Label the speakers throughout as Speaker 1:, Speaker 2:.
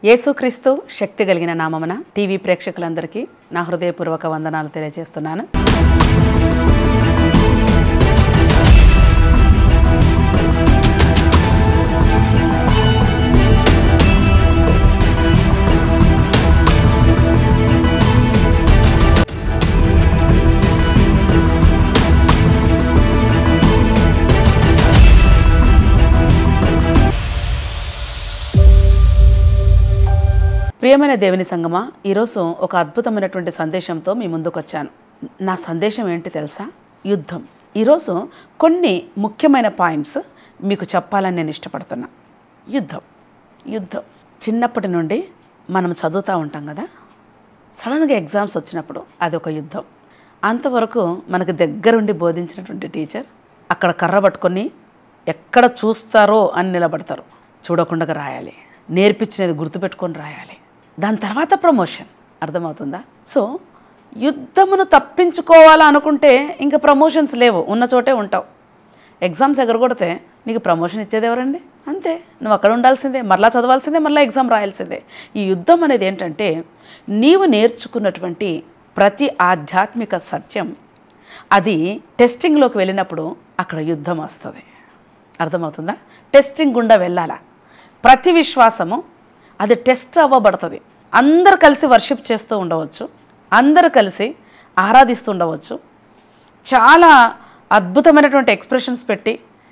Speaker 1: యేసుక్రీస్తు శక్తి కలిగిన నామమున టీవీ ప్రేక్షకులందరికీ నా హృదయపూర్వక వందనాలు తెలియజేస్తున్నాను ప్రియమైన దేవుని సంగమా ఈరోజు ఒక అద్భుతమైనటువంటి సందేశంతో మీ ముందుకు వచ్చాను నా సందేశం ఏంటి తెలుసా యుద్ధం ఈరోజు కొన్ని ముఖ్యమైన పాయింట్స్ మీకు చెప్పాలని నేను ఇష్టపడుతున్నా యుద్ధం యుద్ధం చిన్నప్పటి నుండి మనం చదువుతూ ఉంటాం కదా సడన్గా ఎగ్జామ్స్ వచ్చినప్పుడు అది ఒక యుద్ధం అంతవరకు మనకు దగ్గరుండి బోధించినటువంటి టీచర్ అక్కడ కర్ర పట్టుకొని ఎక్కడ చూస్తారో అని నిలబడతారు చూడకుండా రాయాలి నేర్పించినది గుర్తుపెట్టుకొని రాయాలి దాని తర్వాత ప్రమోషన్ అర్థమవుతుందా సో యుద్ధమును తప్పించుకోవాలా అనుకుంటే ఇంకా ప్రమోషన్స్ లేవు ఉన్న చోటే ఉంటావు ఎగ్జామ్స్ ఎగరగొడితే నీకు ప్రమోషన్ ఇచ్చేది ఎవరండి అంతే నువ్వు అక్కడ ఉండాల్సిందే మరలా చదవాల్సిందే మరలా ఎగ్జామ్ రాయాల్సిందే ఈ యుద్ధం అనేది ఏంటంటే నీవు నేర్చుకున్నటువంటి ప్రతి ఆధ్యాత్మిక సత్యం అది టెస్టింగ్లోకి వెళ్ళినప్పుడు అక్కడ యుద్ధం వస్తుంది అర్థమవుతుందా టెస్టింగ్ గుండా వెళ్ళాలా ప్రతి విశ్వాసము అది టెస్ట్ అవ్వబడుతుంది అందరు కలిసి వర్షిప్ చేస్తూ ఉండవచ్చు అందరు కలిసి ఆరాధిస్తూ ఉండవచ్చు చాలా అద్భుతమైనటువంటి ఎక్స్ప్రెషన్స్ పెట్టి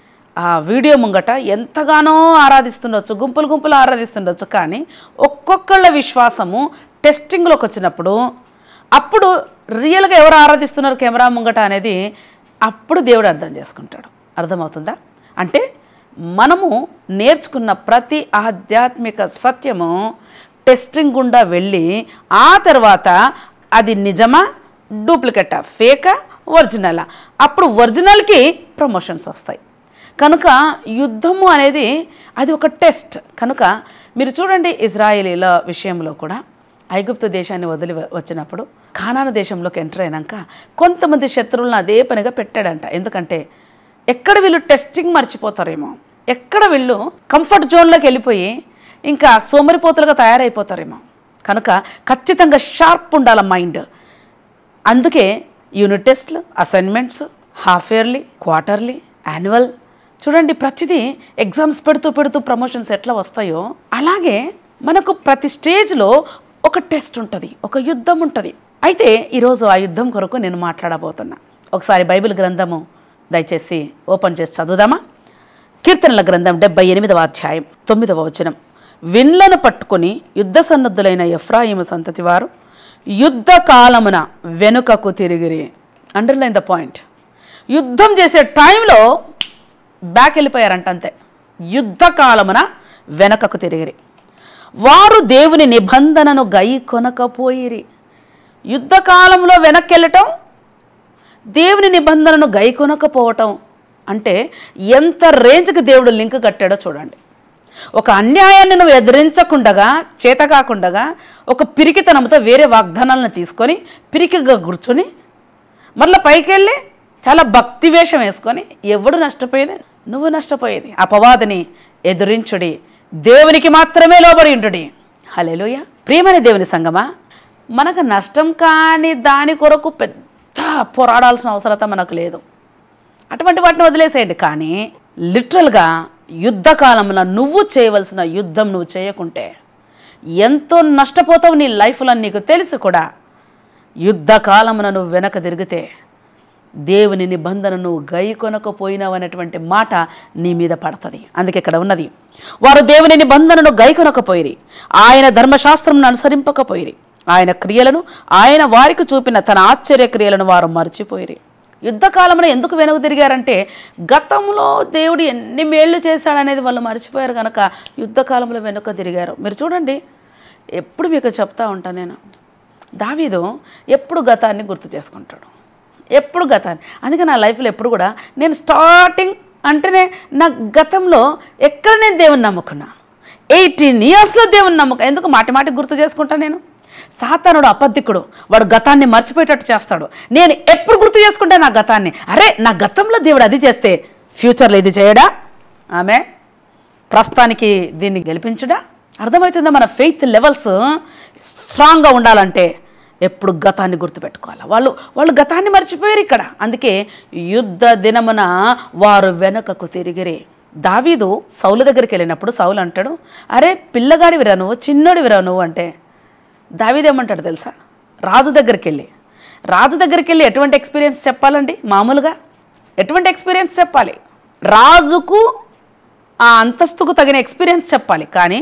Speaker 1: ఆ వీడియో ముంగట ఎంతగానో ఆరాధిస్తుండొచ్చు గుంపులు గుంపులు ఆరాధిస్తుండొచ్చు కానీ ఒక్కొక్కళ్ళ విశ్వాసము టెస్టింగ్లోకి వచ్చినప్పుడు అప్పుడు రియల్గా ఎవరు ఆరాధిస్తున్నారు కెమెరా ముంగట అనేది అప్పుడు దేవుడు అర్థం చేసుకుంటాడు అర్థమవుతుందా అంటే మనము నేర్చుకున్న ప్రతి ఆధ్యాత్మిక సత్యము టెస్టింగ్ గుండా వెళ్ళి ఆ తర్వాత అది నిజమా డూప్లికేటా ఫేకా ఒరిజినలా అప్పుడు ఒరిజినల్కి ప్రమోషన్స్ వస్తాయి కనుక యుద్ధము అనేది అది ఒక టెస్ట్ కనుక మీరు చూడండి ఇజ్రాయేలీల విషయంలో కూడా ఐగుప్తు దేశాన్ని వదిలి వ- వచ్చినప్పుడు కానాన దేశంలోకి ఎంటర్ అయినాక కొంతమంది శత్రువులను అదే పనిగా పెట్టాడంట ఎందుకంటే ఎక్కడ వీళ్ళు టెస్టింగ్ మర్చిపోతారేమో ఎక్కడ వీళ్ళు కంఫర్ట్ జోన్లోకి వెళ్ళిపోయి ఇంకా సోమరిపోతులుగా తయారైపోతారేమో కనుక ఖచ్చితంగా షార్ప్ ఉండాల మైండ్ అందుకే యూనిట్ టెస్ట్లు assignments half yearly quarterly annual చూడండి ప్రతిదీ ఎగ్జామ్స్ పెడుతూ పెడుతూ ప్రమోషన్స్ ఎట్లా వస్తాయో అలాగే మనకు ప్రతి స్టేజ్లో ఒక టెస్ట్ ఉంటుంది ఒక యుద్ధం ఉంటుంది అయితే ఈరోజు ఆ యుద్ధం కొరకు నేను మాట్లాడబోతున్నా ఒకసారి బైబిల్ గ్రంథము దయచేసి ఓపెన్ చేసి చదువుదామా కీర్తనల గ్రంథం డెబ్బై ఎనిమిదవ అధ్యాయం తొమ్మిదవ వచనం విన్లను పట్టుకొని యుద్ధ సన్నద్ధులైన ఎఫ్రాయిము సంతతి వారు యుద్ధ కాలమున వెనుకకు తిరిగిరి అండర్లైన్ ద పాయింట్ యుద్ధం చేసే టైంలో బ్యాక్ వెళ్ళిపోయారంట అంతే యుద్ధ కాలమున వెనకకు తిరిగిరి వారు దేవుని నిబంధనను గై కొనకపోయిరి యుద్ధ కాలంలో వెనక్కి వెళ్ళటం దేవుని నిబంధనను గైకొనకపోవటం అంటే ఎంత రేంజ్కి దేవుడు లింక్ కట్టాడో చూడండి ఒక అన్యాయాన్ని నువ్వు ఎదిరించకుండగా చేత కాకుండగా ఒక పిరికితనంతో వేరే వాగ్దానాలను తీసుకొని పిరికిగా కూర్చొని మళ్ళీ పైకి వెళ్ళి చాలా భక్తి వేషం వేసుకొని ఎవడు నష్టపోయేది నువ్వు నష్టపోయేది అపవాదిని ఎదురించుడి దేవునికి మాత్రమే లోబడి ఉండుడి హలేలుయ ప్రియమైన దేవుని సంగమా మనకు నష్టం కాని దాని కొరకు పెద్ద పోరాడాల్సిన అవసరత మనకు లేదు అటువంటి వాటిని వదిలేసేయండి కానీ లిటరల్గా యుద్ధ కాలంలో నువ్వు చేయవలసిన యుద్ధం నువ్వు చేయకుంటే ఎంతో నష్టపోతావు నీ లైఫ్లో నీకు తెలిసి కూడా యుద్ధ కాలమున నువ్వు వెనక తిరిగితే దేవుని నిబంధన నువ్వు గై కొనకపోయినావు అనేటువంటి మాట నీ మీద పడుతుంది అందుకే ఇక్కడ ఉన్నది వారు దేవుని నిబంధనను గై కొనకపోయిరి ఆయన ధర్మశాస్త్రంను అనుసరింపకపోయిరి ఆయన క్రియలను ఆయన వారికి చూపిన తన ఆశ్చర్య క్రియలను వారు మర్చిపోయిరి యుద్ధకాలంలో ఎందుకు వెనుక తిరిగారంటే గతంలో దేవుడు ఎన్ని మేళ్ళు చేశాడనేది వాళ్ళు మర్చిపోయారు కనుక యుద్ధకాలంలో వెనుక తిరిగారు మీరు చూడండి ఎప్పుడు మీకు చెప్తా ఉంటాను నేను దావీదు ఎప్పుడు గతాన్ని గుర్తు చేసుకుంటాడు ఎప్పుడు గతాన్ని అందుకే నా లైఫ్లో ఎప్పుడు కూడా నేను స్టార్టింగ్ అంటేనే నా గతంలో ఎక్కడ నేను దేవుని నమ్ముకున్నా ఎయిటీన్ ఇయర్స్లో దేవుని నమ్ముక ఎందుకు మాటి మాటి గుర్తు చేసుకుంటా నేను సాతానుడు అబద్ధికుడు వాడు గతాన్ని మర్చిపోయేటట్టు చేస్తాడు నేను ఎప్పుడు గుర్తు చేసుకుంటా నా గతాన్ని అరే నా గతంలో దేవుడు అది చేస్తే ఫ్యూచర్లో ఇది చేయడా ఆమె ప్రస్తుతానికి దీన్ని గెలిపించుడా అర్థమవుతుందా మన ఫెయిత్ లెవెల్స్ స్ట్రాంగ్గా ఉండాలంటే ఎప్పుడు గతాన్ని గుర్తుపెట్టుకోవాలి వాళ్ళు వాళ్ళు గతాన్ని మర్చిపోయారు ఇక్కడ అందుకే యుద్ధ దినమున వారు వెనకకు తిరిగిరి దావీదు సౌలు దగ్గరికి వెళ్ళినప్పుడు సౌలు అంటాడు అరే పిల్లగాడివిరా నువ్వు చిన్నోడివిరా నువ్వు అంటే దావీదు ఏమంటాడు తెలుసా రాజు దగ్గరికి వెళ్ళి రాజు దగ్గరికి వెళ్ళి ఎటువంటి ఎక్స్పీరియన్స్ చెప్పాలండి మామూలుగా ఎటువంటి ఎక్స్పీరియన్స్ చెప్పాలి రాజుకు ఆ అంతస్తుకు తగిన ఎక్స్పీరియన్స్ చెప్పాలి కానీ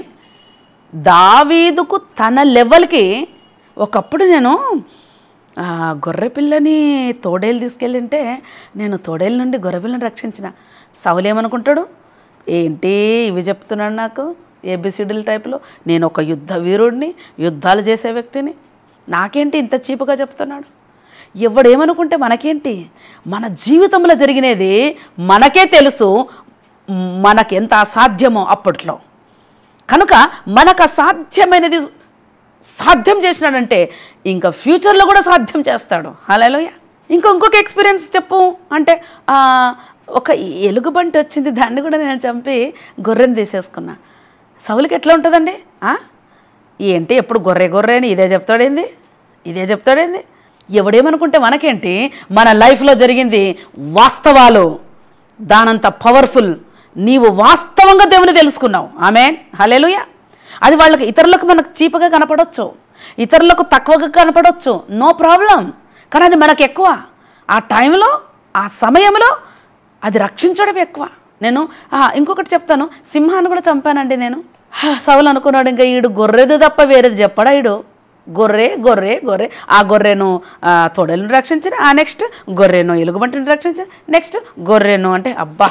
Speaker 1: దావీదుకు తన లెవెల్కి ఒకప్పుడు నేను ఆ, గొర్రె పిల్లని తోడేలు తీసుకెళ్ళింటే నేను తోడేలు నుండి గొర్రె పిల్లని రక్షించిన సౌలేమనుకుంటాడు ఏంటి ఇవి చెప్తున్నాడు నాకు ఏబిసిడిల్ టైప్లో నేను ఒక యుద్ధ వీరుడిని యుద్ధాలు చేసే వ్యక్తిని నాకేంటి ఇంత చీపుగా చెప్తున్నాడు ఎవడేమనుకుంటే మనకేంటి మన జీవితంలో జరిగినది మనకే తెలుసు మనకి ఎంత అసాధ్యమో అప్పట్లో కనుక మనకు అసాధ్యమైనది సాధ్యం చేసినాడంటే ఇంకా ఫ్యూచర్లో కూడా సాధ్యం చేస్తాడు హలోయ ఇంకా ఇంకొక ఎక్స్పీరియన్స్ చెప్పు అంటే ఆ, ఒక ఎలుగుబంటి వచ్చింది దాన్ని కూడా నేను చంపి గొర్రెని తీసేసుకున్నా సౌలికి ఎట్లా ఉంటుందండి ఆ? ఏంటి ఎప్పుడు గొర్రె గొర్రె అని ఇదే చెప్తాడేంది ఇదే చెప్తాడేంది ఎవడేమనుకుంటే మనకేంటి మన లైఫ్లో జరిగింది వాస్తవాలు దానంత పవర్ఫుల్ నీవు వాస్తవంగా దేవుని తెలుసుకున్నావు ఆమె హలేలుయ అది వాళ్ళకి ఇతరులకు మనకు చీపగా కనపడవచ్చు ఇతరులకు తక్కువగా కనపడవచ్చు నో ప్రాబ్లం కానీ అది మనకు ఎక్కువ ఆ టైంలో ఆ సమయంలో అది రక్షించడం ఎక్కువ నేను ఆ, ఇంకొకటి చెప్తాను సింహాన్ని కూడా చంపానండి నేను హా, సౌలు అనుకున్నాడు ఇంకా ఈడు గొర్రెది తప్ప వేరేది చెప్పడా ఈడు గొర్రె గొర్రె గొర్రె ఆ గొర్రెను ఆ, తొడలను రక్షించిన ఆ నెక్స్ట్ గొర్రెను ఎలుగుబంటిని రక్షించిన నెక్స్ట్ గొర్రెను అంటే అబ్బా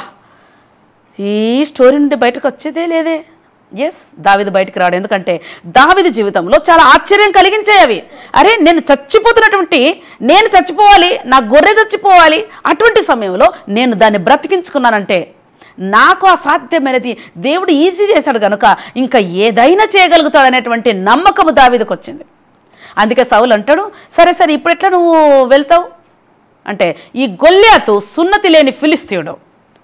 Speaker 1: ఈ స్టోరీ నుండి బయటకు వచ్చేదే లేదే ఎస్ దావిది బయటకు రాడు ఎందుకంటే దావిది జీవితంలో చాలా ఆశ్చర్యం కలిగించాయి అవి అరే నేను చచ్చిపోతున్నటువంటి నేను చచ్చిపోవాలి నా గొర్రె చచ్చిపోవాలి అటువంటి సమయంలో నేను దాన్ని బ్రతికించుకున్నానంటే నాకు అసాధ్యమైనది దేవుడు ఈజీ చేశాడు కనుక ఇంకా ఏదైనా చేయగలుగుతాడనేటువంటి నమ్మకము దావిదికి వచ్చింది అందుకే సౌలు అంటాడు సరే సరే ఇప్పుడు ఎట్లా నువ్వు వెళ్తావు అంటే ఈ గొల్యాతు సున్నతి లేని ఫిలిస్తీయుడు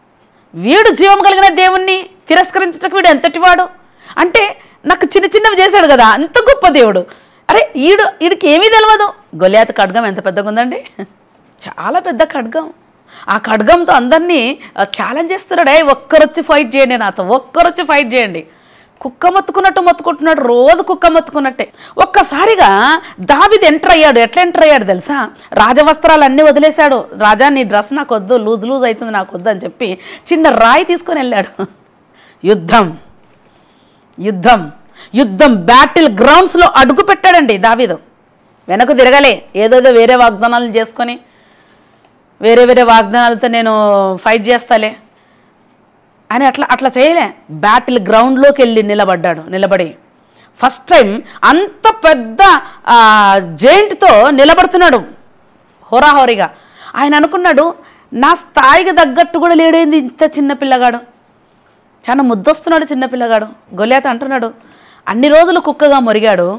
Speaker 1: వీడు జీవం కలిగిన దేవుణ్ణి తిరస్కరించటకు వీడు ఎంతటివాడు అంటే నాకు చిన్న చిన్నవి చేశాడు కదా అంత గొప్ప దేవుడు అరే ఈడు వీడికి ఏమీ తెలియదు గొలియాత ఖడ్గం ఎంత పెద్దగా ఉందండి చాలా పెద్ద ఖడ్గం ఆ ఖడ్గంతో అందరినీ ఛాలెంజ్ చేస్తున్నాడు ఏ ఒక్కరొచ్చి ఫైట్ చేయండి నాతో ఒక్కరొచ్చి ఫైట్ చేయండి కుక్క మొత్తుకున్నట్టు మొత్తుకుంటున్నాడు రోజు కుక్క మొత్తుకున్నట్టే ఒక్కసారిగా దావిది ఎంటర్ అయ్యాడు ఎట్లా ఎంటర్ అయ్యాడు తెలుసా రాజవస్త్రాలు అన్నీ వదిలేశాడు రాజా నీ డ్రెస్ నాకు వద్దు లూజ్ లూజ్ అవుతుంది నాకు వద్దు అని చెప్పి చిన్న రాయి తీసుకొని వెళ్ళాడు యుద్ధం యుద్ధం యుద్ధం బ్యాటిల్ గ్రౌండ్స్లో అడుగు పెట్టాడండి దావీదు వెనక్కు తిరగలే ఏదోదో వేరే వాగ్దానాలు చేసుకొని వేరే వేరే వాగ్దానాలతో నేను ఫైట్ చేస్తాలే అని అట్లా అట్లా చేయలే బ్యాటిల్ గ్రౌండ్లోకి వెళ్ళి నిలబడ్డాడు నిలబడి ఫస్ట్ టైం అంత పెద్ద జైంట్తో నిలబడుతున్నాడు హోరాహోరీగా ఆయన అనుకున్నాడు నా స్థాయికి తగ్గట్టు కూడా లేడేంది ఇంత చిన్న పిల్లగాడు చాలా ముద్దొస్తున్నాడు చిన్న పిల్లగాడు గొల్లేత అంటున్నాడు అన్ని రోజులు కుక్కగా మొరిగాడు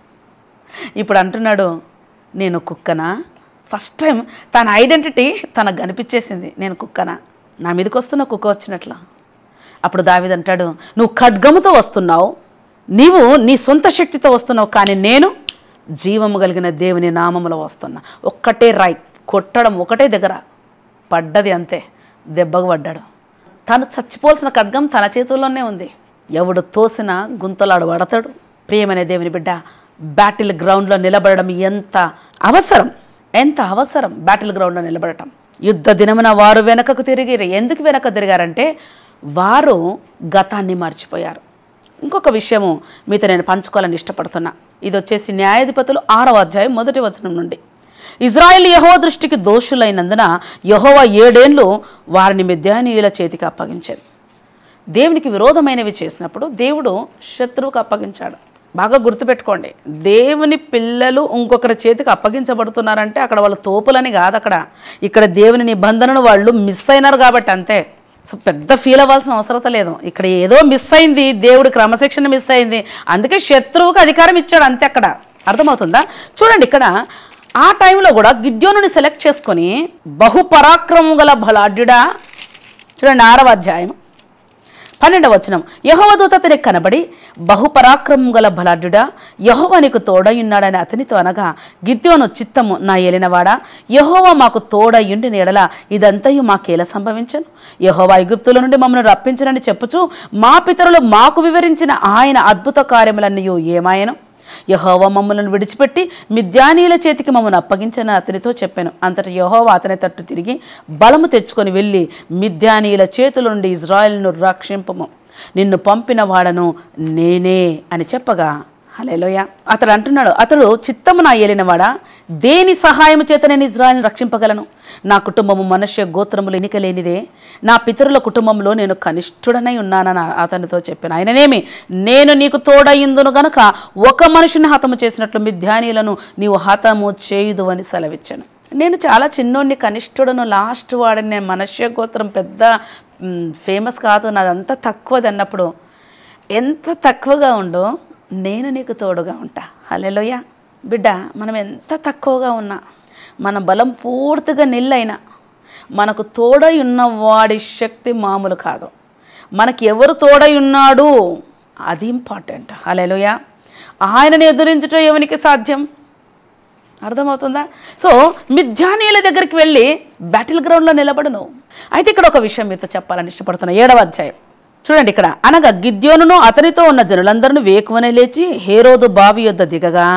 Speaker 1: ఇప్పుడు అంటున్నాడు నేను కుక్కనా ఫస్ట్ టైం తన ఐడెంటిటీ తనకు కనిపించేసింది నేను కుక్కనా నా మీదకి వస్తున్న కుక్క వచ్చినట్లు అప్పుడు దావిది అంటాడు నువ్వు ఖడ్గముతో వస్తున్నావు నీవు నీ సొంత శక్తితో వస్తున్నావు కానీ నేను జీవము కలిగిన దేవుని నామములో వస్తున్నా ఒక్కటే రైట్ కొట్టడం ఒకటే దగ్గర పడ్డది అంతే దెబ్బకు పడ్డాడు తను చచ్చిపోవాల్సిన ఖడ్గం తన చేతుల్లోనే ఉంది ఎవడు తోసిన గుంతలాడు పడతాడు ప్రియమైన దేవుని బిడ్డ బ్యాటిల్ గ్రౌండ్లో నిలబడడం ఎంత అవసరం ఎంత అవసరం బ్యాటిల్ గ్రౌండ్లో నిలబడటం యుద్ధ దినమున వారు వెనకకు తిరిగి ఎందుకు వెనక తిరిగారంటే వారు గతాన్ని మర్చిపోయారు ఇంకొక విషయము మీతో నేను పంచుకోవాలని ఇష్టపడుతున్నా ఇది వచ్చేసి న్యాయాధిపతులు ఆరవ అధ్యాయం మొదటి వచనం నుండి ఇజ్రాయెల్ యహో దృష్టికి దోషులైనందున యహోవ ఏడేండ్లు వారిని మిద్యానీయుల చేతికి అప్పగించాడు దేవునికి విరోధమైనవి చేసినప్పుడు దేవుడు శత్రువుకు అప్పగించాడు బాగా గుర్తుపెట్టుకోండి దేవుని పిల్లలు ఇంకొకరి చేతికి అప్పగించబడుతున్నారంటే అక్కడ వాళ్ళు తోపులని కాదు అక్కడ ఇక్కడ దేవుని నిబంధనను వాళ్ళు మిస్ అయినారు కాబట్టి అంతే సో పెద్ద ఫీల్ అవ్వాల్సిన అవసరం లేదు ఇక్కడ ఏదో మిస్ అయింది దేవుడి క్రమశిక్షణ మిస్ అయింది అందుకే శత్రువుకు అధికారం ఇచ్చాడు అంతే అక్కడ అర్థమవుతుందా చూడండి ఇక్కడ ఆ టైంలో కూడా గిద్యోనుని సెలెక్ట్ చేసుకొని బహుపరాక్రమం గల బలాఢ్యుడా చూడండి ఆరవ అధ్యాయం పన్నెండవ వచనం యహోవ దూత అతనికి కనబడి బహుపరాక్రమం గల బలాఢ్యుడా యహోవ నీకు తోడయున్నాడని అతనితో అనగా గిద్యోను చిత్తము నా ఏలినవాడా యహోవ మాకు తోడయుండి నీడల ఇదంతయు మాకేలా సంభవించను యహోవా ఐగుప్తుల నుండి మమ్మల్ని రప్పించనని చెప్పుచు మా పితరులు మాకు వివరించిన ఆయన అద్భుత కార్యములన్నీ ఏమాయను యహోవా మమ్మలను విడిచిపెట్టి మిద్యానీయుల చేతికి మమ్మల్ని అప్పగించని అతనితో చెప్పాను అంతటి యహోవా అతని తట్టు తిరిగి బలము తెచ్చుకొని వెళ్ళి మిద్యానీయుల చేతుల నుండి ఇజ్రాయెల్ను రక్షింపము నిన్ను పంపిన వాడను నేనే అని చెప్పగా హలేలోయ అతడు అంటున్నాడు అతడు చిత్తము నా ఏలినవాడా దేని సహాయము చేత నేను ఇజ్రాయల్ని రక్షింపగలను నా కుటుంబము మనుష్య గోత్రములు ఎన్నిక లేనిదే నా పితరుల కుటుంబంలో నేను కనిష్ఠుడనై ఉన్నానని అతనితో చెప్పాను ఆయననేమి నేను నీకు తోడయిందును గనుక ఒక మనిషిని హతము చేసినట్లు మిథ్యానీయులను నీవు హతము చేయుదు అని సెలవిచ్చాను నేను చాలా చిన్నోడిని కనిష్ఠుడను లాస్ట్ వాడిని నేను మనుష్య గోత్రం పెద్ద ఫేమస్ కాదు నాదంతా తక్కువది అన్నప్పుడు ఎంత తక్కువగా ఉందో నేను నీకు తోడుగా ఉంటా హలెలోయ బిడ్డ మనం ఎంత తక్కువగా ఉన్నా మన బలం పూర్తిగా నిల్లైనా మనకు తోడై ఉన్న వాడి శక్తి మామూలు కాదు మనకి ఎవరు తోడై ఉన్నాడు అది ఇంపార్టెంట్ హలెలోయ ఆయనను ఎదురించటం ఎవనికి సాధ్యం అర్థమవుతుందా సో మిథ్యానీయుల దగ్గరికి వెళ్ళి బ్యాటిల్ గ్రౌండ్లో నిలబడును అయితే ఇక్కడ ఒక విషయం మీతో చెప్పాలని ఇష్టపడుతున్నా ఏడవ అధ్యాయం చూడండి ఇక్కడ అనగా గిద్యోనును అతనితో ఉన్న జనులందరిని వేకువనే లేచి హేరోదు బావి యొద్ద దిగగా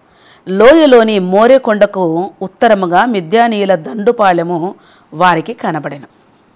Speaker 1: లోయలోని మోరే కొండకు ఉత్తరముగా మిద్యానీయుల దండుపాలెము వారికి కనబడెను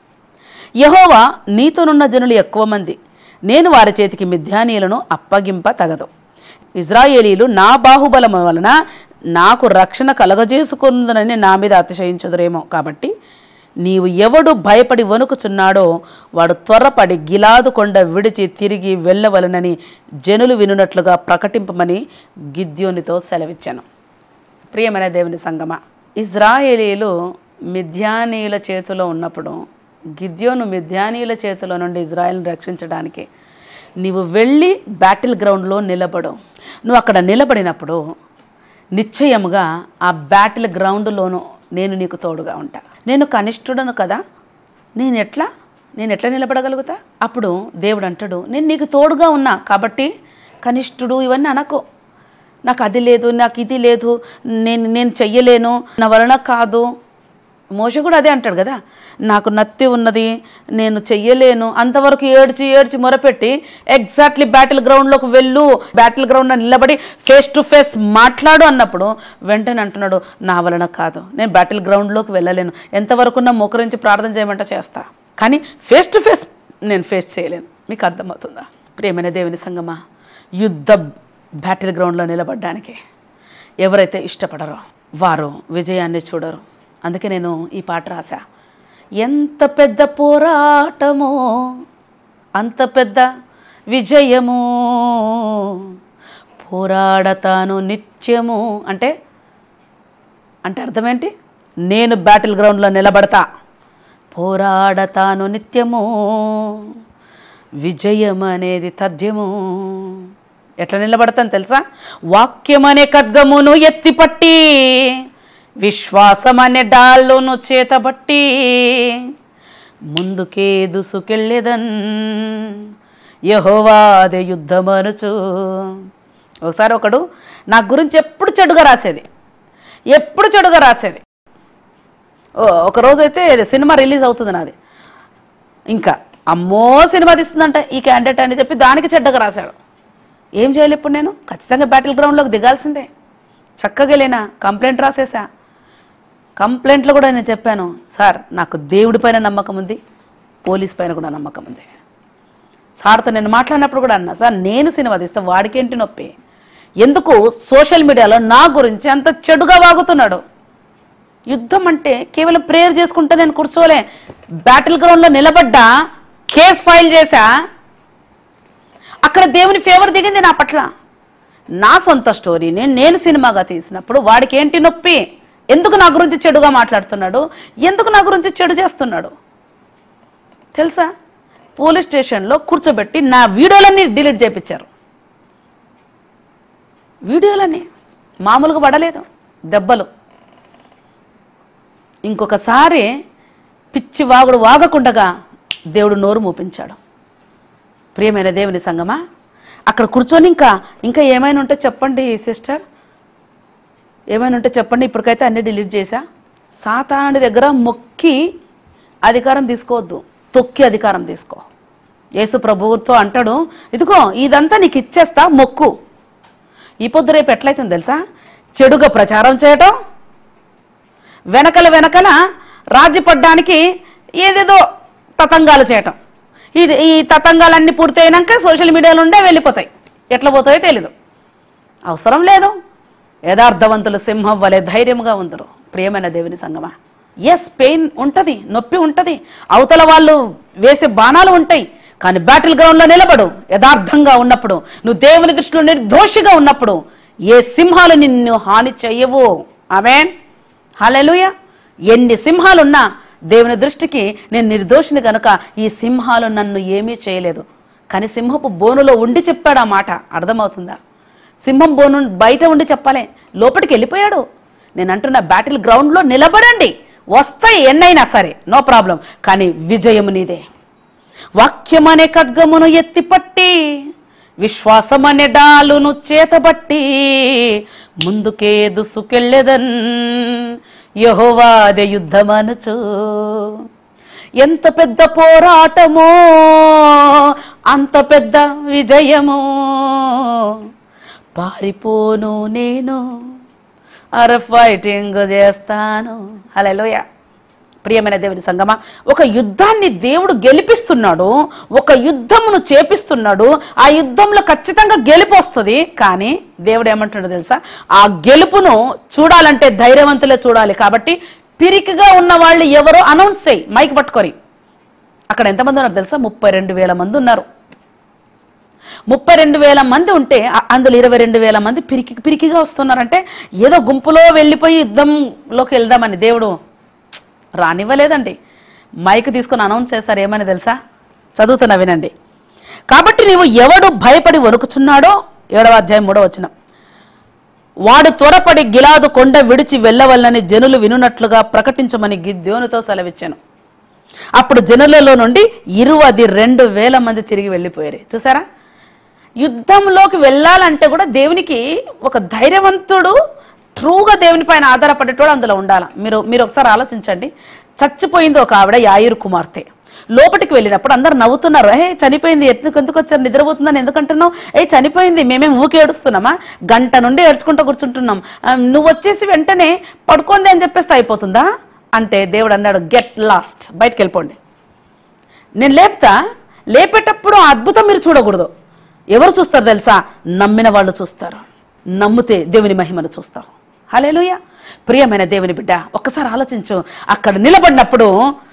Speaker 1: యహోవా నీతోనున్న జనులు ఎక్కువ మంది నేను వారి చేతికి మిథ్యానీయులను అప్పగింప తగదు ఇజ్రాయేలీలు నా బాహుబలము వలన నాకు రక్షణ కలగజేసుకుందనని నా మీద అతిశయించుదురేమో కాబట్టి నీవు ఎవడు భయపడి వణుకుచున్నాడో వాడు త్వరపడి గిలాదు కొండ విడిచి తిరిగి వెళ్ళవలనని జనులు వినున్నట్లుగా ప్రకటింపమని గిద్యోనితో సెలవిచ్చాను ప్రియమైన దేవుని సంగమ ఇజ్రాయేలీలు మిథ్యానీయుల చేతిలో ఉన్నప్పుడు గిద్యోను మిథ్యానీయుల చేతిలో నుండి ఇజ్రాయెల్ని రక్షించడానికి నీవు వెళ్ళి బ్యాటిల్ గ్రౌండ్లో నిలబడు నువ్వు అక్కడ నిలబడినప్పుడు నిశ్చయముగా ఆ బ్యాటిల్ గ్రౌండ్లోనూ నేను నీకు తోడుగా ఉంటా నేను కనిష్ఠుడను కదా నేను ఎట్లా నేను ఎట్లా నిలబడగలుగుతా అప్పుడు దేవుడు అంటాడు నేను నీకు తోడుగా ఉన్నా కాబట్టి కనిష్ఠుడు ఇవన్నీ అనకు నాకు అది లేదు నాకు ఇది లేదు నేను నేను చెయ్యలేను నా వలన కాదు మోస కూడా అదే అంటాడు కదా నాకు నత్తి ఉన్నది నేను చెయ్యలేను అంతవరకు ఏడ్చి ఏడ్చి మొరపెట్టి ఎగ్జాక్ట్లీ బ్యాటిల్ గ్రౌండ్లోకి వెళ్ళు బ్యాటిల్ గ్రౌండ్లో నిలబడి ఫేస్ టు ఫేస్ మాట్లాడు అన్నప్పుడు వెంటనే అంటున్నాడు నా వలన కాదు నేను బ్యాటిల్ గ్రౌండ్లోకి వెళ్ళలేను ఎంతవరకు నా మోకరించి ప్రార్థన చేయమంటే చేస్తా కానీ ఫేస్ టు ఫేస్ నేను ఫేస్ చేయలేను మీకు అర్థమవుతుందా ప్రేమైన దేవుని సంగమా యుద్ధ బ్యాటిల్ గ్రౌండ్లో నిలబడడానికి ఎవరైతే ఇష్టపడరో వారు విజయాన్ని చూడరు అందుకే నేను ఈ పాట రాశా ఎంత పెద్ద పోరాటమో అంత పెద్ద విజయము పోరాడతాను నిత్యము అంటే అంటే అర్థమేంటి నేను బ్యాటిల్ గ్రౌండ్లో నిలబడతా పోరాడతాను నిత్యము విజయం అనేది తథ్యము ఎట్లా నిలబడతాను తెలుసా వాక్యం అనే ఖడ్గమును ఎత్తిపట్టి విశ్వాసం అనే డాల్లోను చేతబట్టి ముందుకే దుసుకెళ్ళేదన్ యహోవాదే యుద్ధమనుచు ఒకసారి ఒకడు నా గురించి ఎప్పుడు చెడుగా రాసేది ఎప్పుడు చెడుగా రాసేది ఓ ఒకరోజు అయితే సినిమా రిలీజ్ అవుతుంది నాది ఇంకా అమ్మో సినిమా తీస్తుందంట ఈ క్యాండిడేట్ అని చెప్పి దానికి చెడ్డగా రాశాడు ఏం చేయాలి ఇప్పుడు నేను ఖచ్చితంగా బ్యాటిల్ గ్రౌండ్లోకి దిగాల్సిందే చక్కగా లేనా కంప్లైంట్ రాసేసా కంప్లైంట్లో కూడా నేను చెప్పాను సార్ నాకు దేవుడి పైన నమ్మకం ఉంది పోలీస్ పైన కూడా నమ్మకం ఉంది సార్తో నేను మాట్లాడినప్పుడు కూడా అన్నా సార్ నేను సినిమా తీస్తే వాడికేంటి నొప్పి ఎందుకు సోషల్ మీడియాలో నా గురించి అంత చెడుగా వాగుతున్నాడు యుద్ధం అంటే కేవలం ప్రేయర్ చేసుకుంటే నేను కూర్చోలే బ్యాటిల్ గ్రౌండ్లో నిలబడ్డా కేసు ఫైల్ చేశా అక్కడ దేవుని ఫేవర్ దిగింది నా పట్ల నా సొంత స్టోరీని నేను సినిమాగా తీసినప్పుడు వాడికి ఏంటి నొప్పి ఎందుకు నా గురించి చెడుగా మాట్లాడుతున్నాడు ఎందుకు నా గురించి చెడు చేస్తున్నాడు తెలుసా పోలీస్ స్టేషన్లో కూర్చోబెట్టి నా వీడియోలన్నీ డిలీట్ చేయించారు వీడియోలన్నీ మామూలుగా పడలేదు దెబ్బలు ఇంకొకసారి పిచ్చి వాగుడు వాగకుండగా దేవుడు నోరు మూపించాడు ప్రియమైన దేవుని సంగమా అక్కడ కూర్చొని ఇంకా ఇంకా ఏమైనా ఉంటే చెప్పండి సిస్టర్ ఏమైనా ఉంటే చెప్పండి ఇప్పటికైతే అన్ని డిలీట్ చేశా సాతానుడి దగ్గర మొక్కి అధికారం తీసుకోవద్దు తొక్కి అధికారం తీసుకో యేసు ప్రభువుతో అంటాడు ఇదిగో ఇదంతా నీకు ఇచ్చేస్తా మొక్కు ఈ పొద్దు రేపు ఎట్లయితుంది తెలుసా చెడుగా ప్రచారం చేయటం వెనకల వెనకల రాజ్యపడ్డానికి ఏదేదో తతంగాలు చేయటం ఇది ఈ తతంగాలన్నీ పూర్తయినాక సోషల్ మీడియాలో ఉండే వెళ్ళిపోతాయి ఎట్లా పోతాయో తెలీదు అవసరం లేదు యథార్థవంతులు సింహం వలె ధైర్యంగా ఉందరు ప్రియమైన దేవుని సంగమా ఎస్ పెయిన్ ఉంటుంది నొప్పి ఉంటుంది అవతల వాళ్ళు వేసే బాణాలు ఉంటాయి కానీ బ్యాటిల్ గ్రౌండ్లో నిలబడు యథార్థంగా ఉన్నప్పుడు నువ్వు దేవుని దృష్టిలో నిర్దోషిగా ఉన్నప్పుడు ఏ సింహాలు నిన్ను హాని చెయ్యవు ఆమె హల్లెలూయా ఎన్ని సింహాలున్నా దేవుని దృష్టికి నేను నిర్దోషిని గనుక ఈ సింహాలు నన్ను ఏమీ చేయలేదు కానీ సింహపు బోనులో ఉండి చెప్పాడు ఆ మాట అర్థమవుతుందా సింహం బోను బయట ఉండి చెప్పాలే లోపలికి వెళ్ళిపోయాడు నేను అంటున్న బ్యాటిల్ గ్రౌండ్లో నిలబడండి వస్తాయి ఎన్నైనా సరే నో ప్రాబ్లం కానీ విజయము నీదే వాక్యమనే ఖడ్గమును ఎత్తిపట్టి విశ్వాసమనే డాలును చేతబట్టి ముందుకే దుసుకెళ్ళెదన్ యహోవాదే యుద్ధమనుచు ఎంత పెద్ద పోరాటమో అంత పెద్ద విజయము పారిపోను నేను అర ఫైటింగ్ చేస్తాను హలోయ ప్రియమైన దేవుని సంగమా ఒక యుద్ధాన్ని దేవుడు గెలిపిస్తున్నాడు ఒక యుద్ధమును చేపిస్తున్నాడు ఆ యుద్ధంలో ఖచ్చితంగా గెలుపు వస్తుంది కానీ దేవుడు ఏమంటున్నాడు తెలుసా ఆ గెలుపును చూడాలంటే ధైర్యవంతులే చూడాలి కాబట్టి పిరికిగా ఉన్న వాళ్ళు ఎవరో అనౌన్స్ చేయి మైక్ పట్టుకొని అక్కడ ఎంతమంది ఉన్నారు తెలుసా ముప్పై రెండు వేల మంది ఉన్నారు ముప్పై రెండు వేల మంది ఉంటే అ- అందులో ఇరవై రెండు వేల మంది పిరికి పిరికిగా వస్తున్నారంటే ఏదో గుంపులో వెళ్ళిపోయి యుద్ధంలోకి వెళ్దామని దేవుడు రానివ్వలేదండి మైక్ తీసుకొని అనౌన్స్ చేస్తారు ఏమని తెలుసా చదువుతున్నా వినండి కాబట్టి నీవు ఎవడు భయపడి వణుకుచున్నాడో ఏడవ అధ్యాయం మూడో వచ్చిన వాడు త్వరపడి గిలాదు కొండ విడిచి వెళ్ళవలనని జనులు వినున్నట్లుగా ప్రకటించమని గిద్యోనుతో సెలవిచ్చాను అప్పుడు జనులలో నుండి ఇరువది రెండు వేల మంది తిరిగి వెళ్ళిపోయారు చూసారా యుద్ధంలోకి వెళ్ళాలంటే కూడా దేవునికి ఒక ధైర్యవంతుడు ట్రూగా దేవుని పైన ఆధారపడేటోడు అందులో ఉండాలి మీరు మీరు ఒకసారి ఆలోచించండి చచ్చిపోయింది ఒక ఆవిడ యాయురు కుమార్తె లోపలికి వెళ్ళినప్పుడు అందరు నవ్వుతున్నారు ఏ చనిపోయింది ఎందుకు ఎందుకు వచ్చారు నిద్రపోతుందని ఎందుకంటున్నావు ఏ చనిపోయింది మేమేం ఊకి ఏడుస్తున్నామా గంట నుండి ఏడ్చుకుంటూ కూర్చుంటున్నాం ఆ, నువ్వు వచ్చేసి వెంటనే పడుకోండి అని చెప్పేస్తే అయిపోతుందా అంటే దేవుడు అన్నాడు గెట్ లాస్ట్ బయటకు వెళ్ళిపోండి నేను లేపుతా లేపేటప్పుడు ఆ అద్భుతం మీరు చూడకూడదు ఎవరు చూస్తారు తెలుసా నమ్మిన వాళ్ళు చూస్తారు నమ్మితే దేవుని మహిమను చూస్తావు హలేలుయ ప్రియమైన దేవుని బిడ్డ ఒక్కసారి ఆలోచించు అక్కడ నిలబడినప్పుడు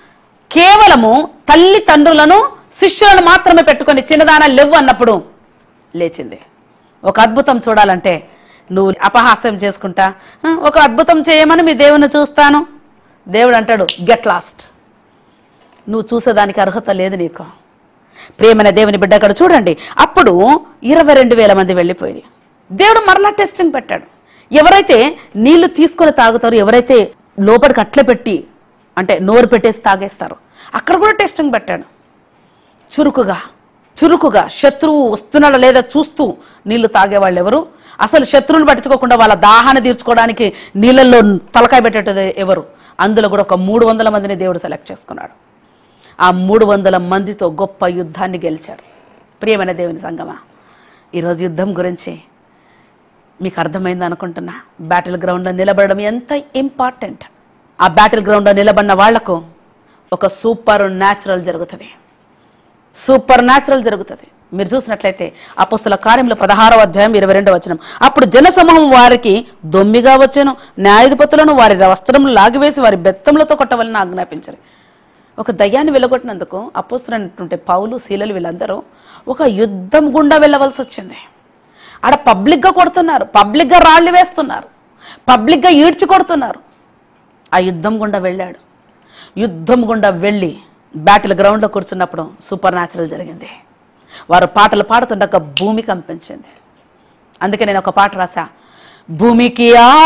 Speaker 1: కేవలము తల్లి తండ్రులను శిష్యులను మాత్రమే పెట్టుకొని చిన్నదాన లేవు అన్నప్పుడు లేచింది ఒక అద్భుతం చూడాలంటే నువ్వు అపహాస్యం చేసుకుంటా "ఆ, ఒక అద్భుతం చేయమని మీ దేవుని చూస్తాను దేవుడు అంటాడు గెట్ లాస్ట్ నువ్వు చూసేదానికి అర్హత లేదు నీకు ప్రేమైన దేవుని బిడ్డ అక్కడ చూడండి అప్పుడు ఇరవై రెండు వేల మంది వెళ్ళిపోయి దేవుడు మరలా టెస్టింగ్ పెట్టాడు ఎవరైతే నీళ్లు తీసుకొని తాగుతారో ఎవరైతే లోపలికి అట్లే పెట్టి అంటే నోరు పెట్టేసి తాగేస్తారో అక్కడ కూడా టెస్టింగ్ పెట్టాడు చురుకుగా చురుకుగా శత్రువు వస్తున్నాడా లేదా చూస్తూ నీళ్లు తాగేవాళ్ళు ఎవరు అసలు శత్రువుని పట్టించుకోకుండా వాళ్ళ దాహాన్ని తీర్చుకోవడానికి నీళ్ళల్లో తలకాయ పెట్టేటది ఎవరు అందులో కూడా ఒక మూడు వందల మందిని దేవుడు సెలెక్ట్ చేసుకున్నాడు ఆ మూడు వందల మందితో గొప్ప యుద్ధాన్ని గెలిచాడు ప్రియమైన దేవుని సంగమా ఈరోజు యుద్ధం గురించి మీకు అర్థమైంది అనుకుంటున్నా బ్యాటిల్ గ్రౌండ్లో నిలబడడం ఎంత ఇంపార్టెంట్ ఆ బ్యాటిల్ గ్రౌండ్లో నిలబడిన వాళ్లకు ఒక సూపర్ న్యాచురల్ జరుగుతుంది సూపర్ న్యాచురల్ జరుగుతుంది మీరు చూసినట్లయితే అపుస్తుల కార్యంలో పదహారవ అధ్యాయం ఇరవై రెండవ వచనం అప్పుడు జనసమూహం వారికి దొమ్మిగా వచ్చాను న్యాయాధిపతులను వారి వస్త్రములు లాగివేసి వారి బెత్తములతో కొట్టవలని ఆజ్ఞాపించారు ఒక దయ్యాన్ని వెళ్ళగొట్టినందుకు అపోస్తున్నటువంటి పౌలు శీలలు వీళ్ళందరూ ఒక యుద్ధం గుండా వెళ్ళవలసి వచ్చింది ఆడ పబ్లిక్గా కొడుతున్నారు పబ్లిక్గా రాళ్ళు వేస్తున్నారు పబ్లిక్గా ఈడ్చి కొడుతున్నారు ఆ యుద్ధం గుండా వెళ్ళాడు యుద్ధం గుండా వెళ్ళి బ్యాటిల్ గ్రౌండ్లో కూర్చున్నప్పుడు సూపర్ న్యాచురల్ జరిగింది వారు పాటలు పాడుతుండగా భూమి కంపించింది అందుకే నేను ఒక పాట రాసా భూమికి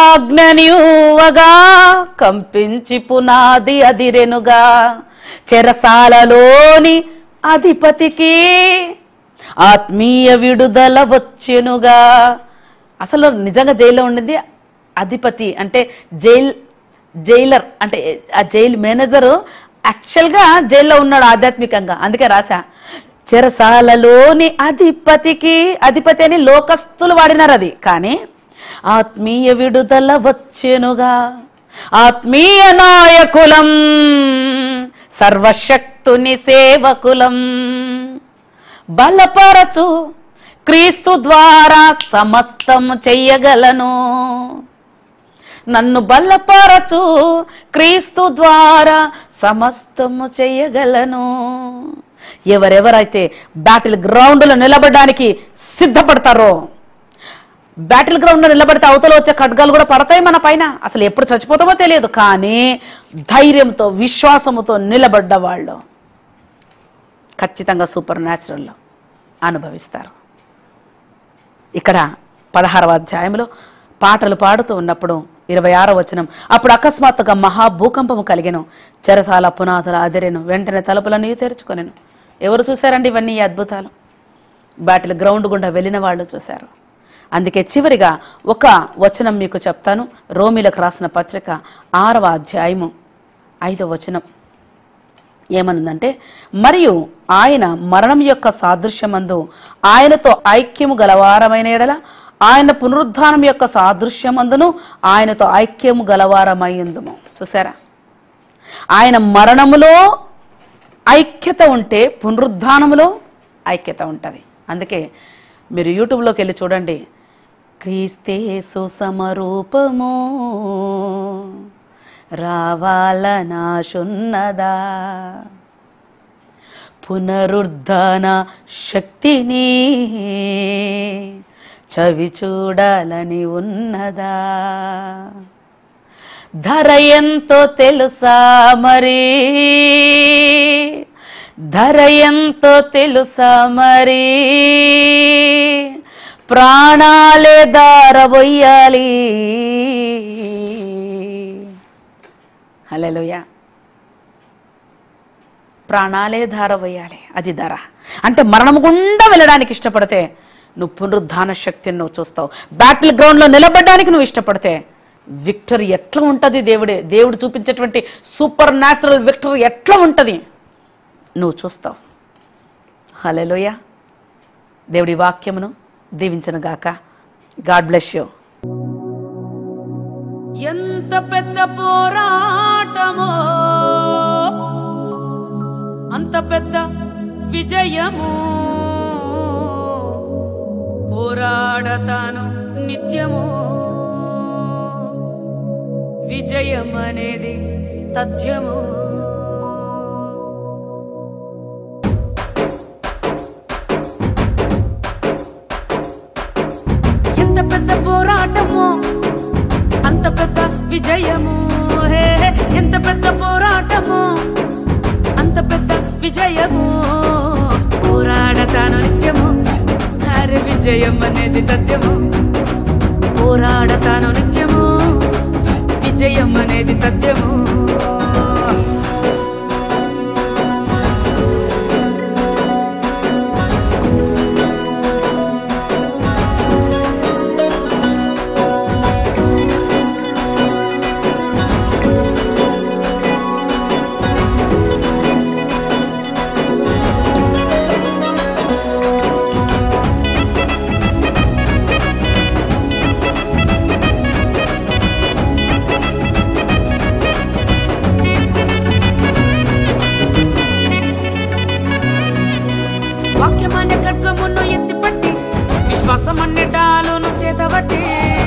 Speaker 1: ఆజ్ఞనియువగా కంపించి పునాది అదిరెనుగా చెరసాలలోని అధిపతికి ఆత్మీయ విడుదల వచ్చెనుగా అసలు నిజంగా జైల్లో ఉండింది అధిపతి అంటే జైల్ జైలర్ అంటే ఆ జైలు మేనేజరు యాక్చువల్గా జైల్లో ఉన్నాడు ఆధ్యాత్మికంగా అందుకే రాశా చెరసాలలోని అధిపతికి అధిపతి అని లోకస్తులు వాడినారు అది కానీ ఆత్మీయ విడుదల వచ్చెనుగా ఆత్మీయ నాయకులం సర్వశక్తుని సేవకులం బలపరచు క్రీస్తు ద్వారా సమస్తం చెయ్యగలను నన్ను బలపరచు క్రీస్తు ద్వారా సమస్తము చెయ్యగలను ఎవరెవరైతే బ్యాటిల్ గ్రౌండ్లో నిలబడడానికి సిద్ధపడతారో బ్యాటిల్ గ్రౌండ్లో నిలబడితే అవతల వచ్చే ఖడ్గాలు కూడా పడతాయి మన పైన అసలు ఎప్పుడు చచ్చిపోతామో తెలియదు కానీ ధైర్యంతో విశ్వాసముతో నిలబడ్డ వాళ్ళు ఖచ్చితంగా సూపర్ న్యాచురల్లో అనుభవిస్తారు ఇక్కడ పదహారవ అధ్యాయంలో పాటలు పాడుతూ ఉన్నప్పుడు ఇరవై ఆరో వచనం అప్పుడు అకస్మాత్తుగా మహాభూకంపము కలిగెను చెరసాల పునాదుల అదిరెను వెంటనే తలుపులను తెరుచుకొనెను ఎవరు చూశారండి ఇవన్నీ ఈ అద్భుతాలు బ్యాటిల్ గ్రౌండ్ గుండా వెళ్ళిన వాళ్ళు చూశారు అందుకే చివరిగా ఒక వచనం మీకు చెప్తాను రోమిలకు రాసిన పత్రిక ఆరవ అధ్యాయము ఐదవ వచనం ఏమనుందంటే మరియు ఆయన మరణం యొక్క సాదృశ్యమందు ఆయనతో ఐక్యము గలవారమైన ఎడల ఆయన పునరుద్ధానం యొక్క సాదృశ్యమందును ఆయనతో ఐక్యము గలవారమైందుము చూసారా ఆయన మరణములో ఐక్యత ఉంటే పునరుద్ధానములో ఐక్యత ఉంటుంది అందుకే మీరు యూట్యూబ్లోకి వెళ్ళి చూడండి క్రీస్తే సుసమరూపము రావాలనాశున్నదా పునరుద్ధాన శక్తిని చవి చూడాలని ఉన్నదా ధర ఎంతో తెలుసా మరి ధర ఎంతో తెలుసా మరి ప్రాణాలే దారబోయాలి హలోయ ప్రాణాలే ధారవేయాలి అది ధర అంటే మరణం గుండా వెళ్ళడానికి ఇష్టపడితే నువ్వు పునరుద్ధాన శక్తిని నువ్వు చూస్తావు బ్యాటిల్ గ్రౌండ్లో నిలబడడానికి నువ్వు ఇష్టపడితే విక్టరీ ఎట్లా ఉంటుంది దేవుడే దేవుడు చూపించేటువంటి సూపర్ న్యాచురల్ విక్టరీ ఎట్లా ఉంటుంది నువ్వు చూస్తావు హలోయ దేవుడి వాక్యమును దీవించను గాక గాడ్ బ్లెస్ యూ
Speaker 2: ఎంత పెద్ద పోరాటమో అంత పెద్ద విజయము పోరాడతాను నిత్యము విజయం అనేది తథ్యము ఎంత పెద్ద పోరాటమో అంత పెద్ద విజయము హే హే, ఎంత పెద్ద పోరాటము అంత పెద్ద విజయము పోరాడతాను నిత్యము హరి విజయం అనేది తథ్యము పోరాడతాను నిత్యము విజయం అనేది తథ్యము వాక్యమనే ఖడ్గమును ఎత్తిపట్టి విశ్వాసమనే డాలును చేతబట్టి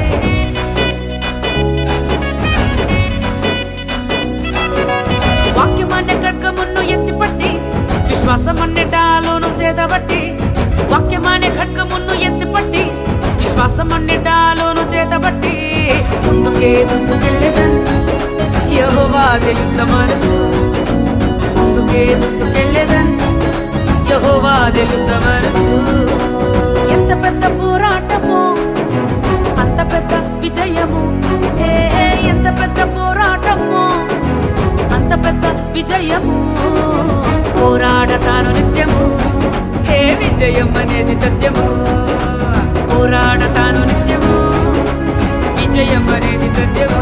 Speaker 2: వాక్యమనే ఖడ్గమును ఎత్తిపట్టి విశ్వాసమనే డాలును చేతబట్టి వాక్యమనే ఖడ్గమును ఎత్తిపట్టి విశ్వాసమనే డాలును చేతబట్టి ముందుకే దూసుకెళ్ళేదన్ యెహోవాదే యుద్ధమనుచు ముందుకే దూసుకెళ్ళేదన్ యెహోవాదే యుద్ధమనుచు ఎంత పెద్ద పోరాటము అంత పెద్ద విజయము ఏ ఎంత పెద్ద పోరాటము అంత పెద్ద విజయము పోరాడతాను నిత్యము హే విజయ విజయం అనేది తథ్యము పోరాడతాను నిత్యము విజయం అనేది తథ్యము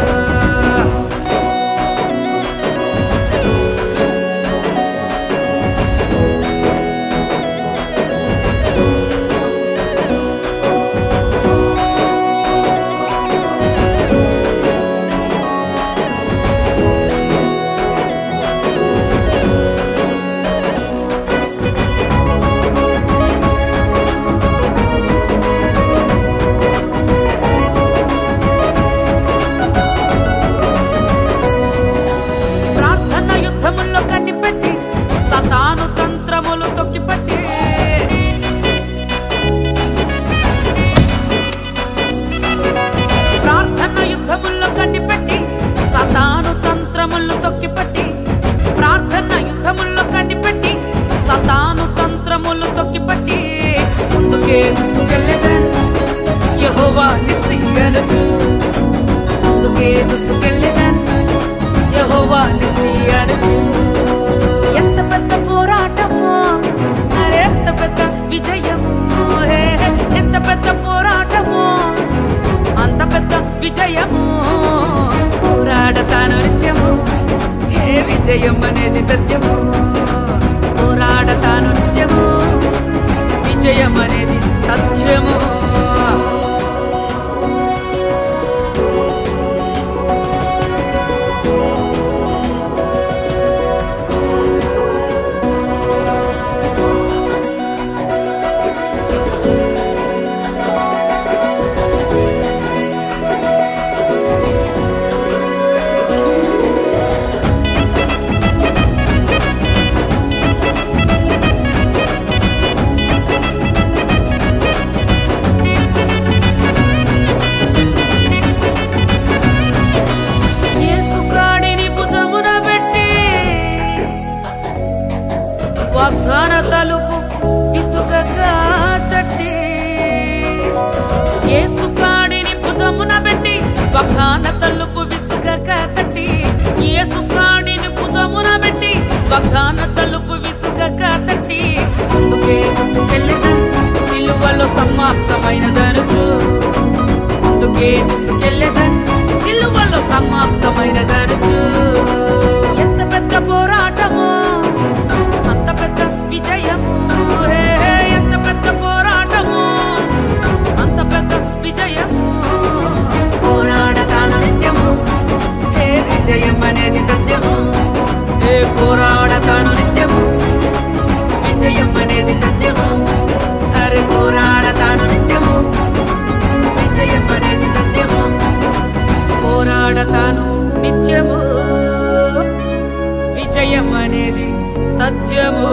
Speaker 2: ప్రార్థన యుద్ధముల్లో కనిపెట్టి సతాను తంత్రములు తొక్కిపట్టి ప్రార్థన యుద్ధముల్లో కనిపెట్టి సతాను తంత్రములు తొక్కిపట్టి ప్రార్థన యుద్ధముల్లో కనిపెట్టి సతాను తంత్రములు తొక్కిపట్టి ముందుకే దూసుకెళ్ళేదన్ యెహోవా నిస్సిగనుచు ముందుకే దూసుకెళ్ళేదన్ యెహోవా నిస్సిగనుచు ఎంత పెద్ద పోరాటమో అరే ఎంత పెద్ద విజయము హే, హే, ఎంత పెద్ద పోరాటమో అంత పెద్ద విజయము పోరాడతాను నిత్యము ఏ విజయం అనేది తథ్యము పోరాడతాను నిత్యము విజయం అనేది తథ్యము యేసుకాడిని భుజమున పెట్టి వాగ్దాన తలుపు విసుగగా తట్టి యేసుకాడిని భుజమున పెట్టి వాగ్దాన తలుపు విసుగగా తట్టి యేసుకాడిని భుజమున పెట్టి వాగ్దాన తలుపు విసుగగా తట్టి అందుకే దూసుకెళ్ళిదన్ సిలువలో సమాప్తమైనదనుచు అందుకే దూసుకెళ్ళేదన్ సిలువలో సమాప్తమైనదనుచు ఎంత పెద్ద పోరాటమో అంత పెద్ద విజయము హే, హే, ఎంత పెద్ద పోరాటము అంత పెద్ద విజయము పోరాడతాను నిత్యము ఏ విజయం అనేది తథ్యము ఏ పోరాడతాను నిత్యము విజయం అనేది తథ్యము అరే పోరాడతాను నిత్యము విజయం అనేది తథ్యము పోరాడతాను నిత్యము విజయం అనేది తథ్యము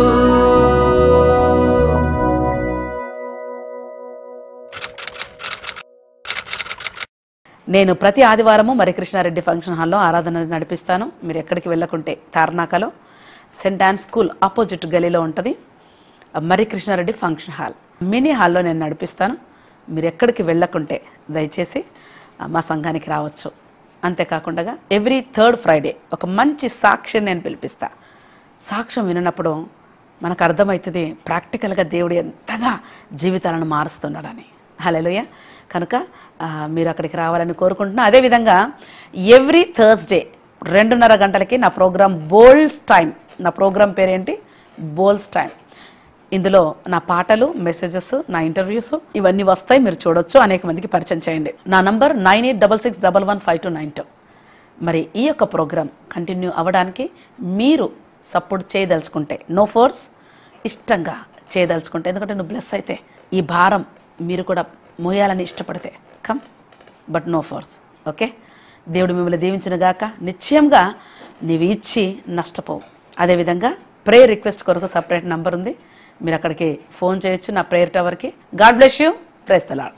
Speaker 1: నేను ప్రతి ఆదివారము మరి కృష్ణారెడ్డి ఫంక్షన్ హాల్లో ఆరాధన నడిపిస్తాను మీరు ఎక్కడికి వెళ్ళకుంటే తార్నాకలో సెంట్ ఆన్ స్కూల్ ఆపోజిట్ గలీలో ఉంటుంది మరి కృష్ణారెడ్డి ఫంక్షన్ హాల్ మినీ హాల్లో నేను నడిపిస్తాను మీరు ఎక్కడికి వెళ్ళకుంటే దయచేసి ఆ, మా సంఘానికి రావచ్చు అంతేకాకుండా ఎవ్రీ థర్డ్ ఫ్రైడే ఒక మంచి సాక్ష్యం నేను పిలిపిస్తా సాక్ష్యం విన్నప్పుడు మనకు అర్థమవుతుంది ప్రాక్టికల్గా దేవుడు ఎంతగా జీవితాలను మారుస్తున్నాడని హలోయ కనుక ఆ, మీరు అక్కడికి రావాలని కోరుకుంటున్నా అదేవిధంగా ఎవ్రీ థర్స్డే రెండున్నర గంటలకి నా ప్రోగ్రామ్ బోల్డ్స్ టైం నా ప్రోగ్రామ్ పేరేంటి బోల్స్ టైం ఇందులో నా పాటలు మెసేజెస్ నా ఇంటర్వ్యూస్ ఇవన్నీ వస్తాయి మీరు చూడొచ్చు అనేక మందికి పరిచయం చేయండి నా number nine eight double six double one five two nine two మరి ఈ యొక్క ప్రోగ్రామ్ కంటిన్యూ అవ్వడానికి మీరు సపోర్ట్ చేయదలుచుకుంటే నో ఫోర్స్ ఇష్టంగా చేయదలుచుకుంటే ఎందుకంటే నువ్వు బ్లెస్ అయితే ఈ భారం మీరు కూడా మోయాలని ఇష్టపడితే come but no force okay దేవుడు మిమ్మల్ని దీవించిన గాక నిశ్చయంగా నీవు ఇచ్చి నష్టపోవు అదేవిధంగా ప్రేయర్ రిక్వెస్ట్ కొరకు సపరేట్ నంబర్ ఉంది మీరు అక్కడికి ఫోన్ చేయొచ్చు నా ప్రేయర్ టవర్కి గాడ్ బ్లెస్ యూ ప్రేస్తలాడు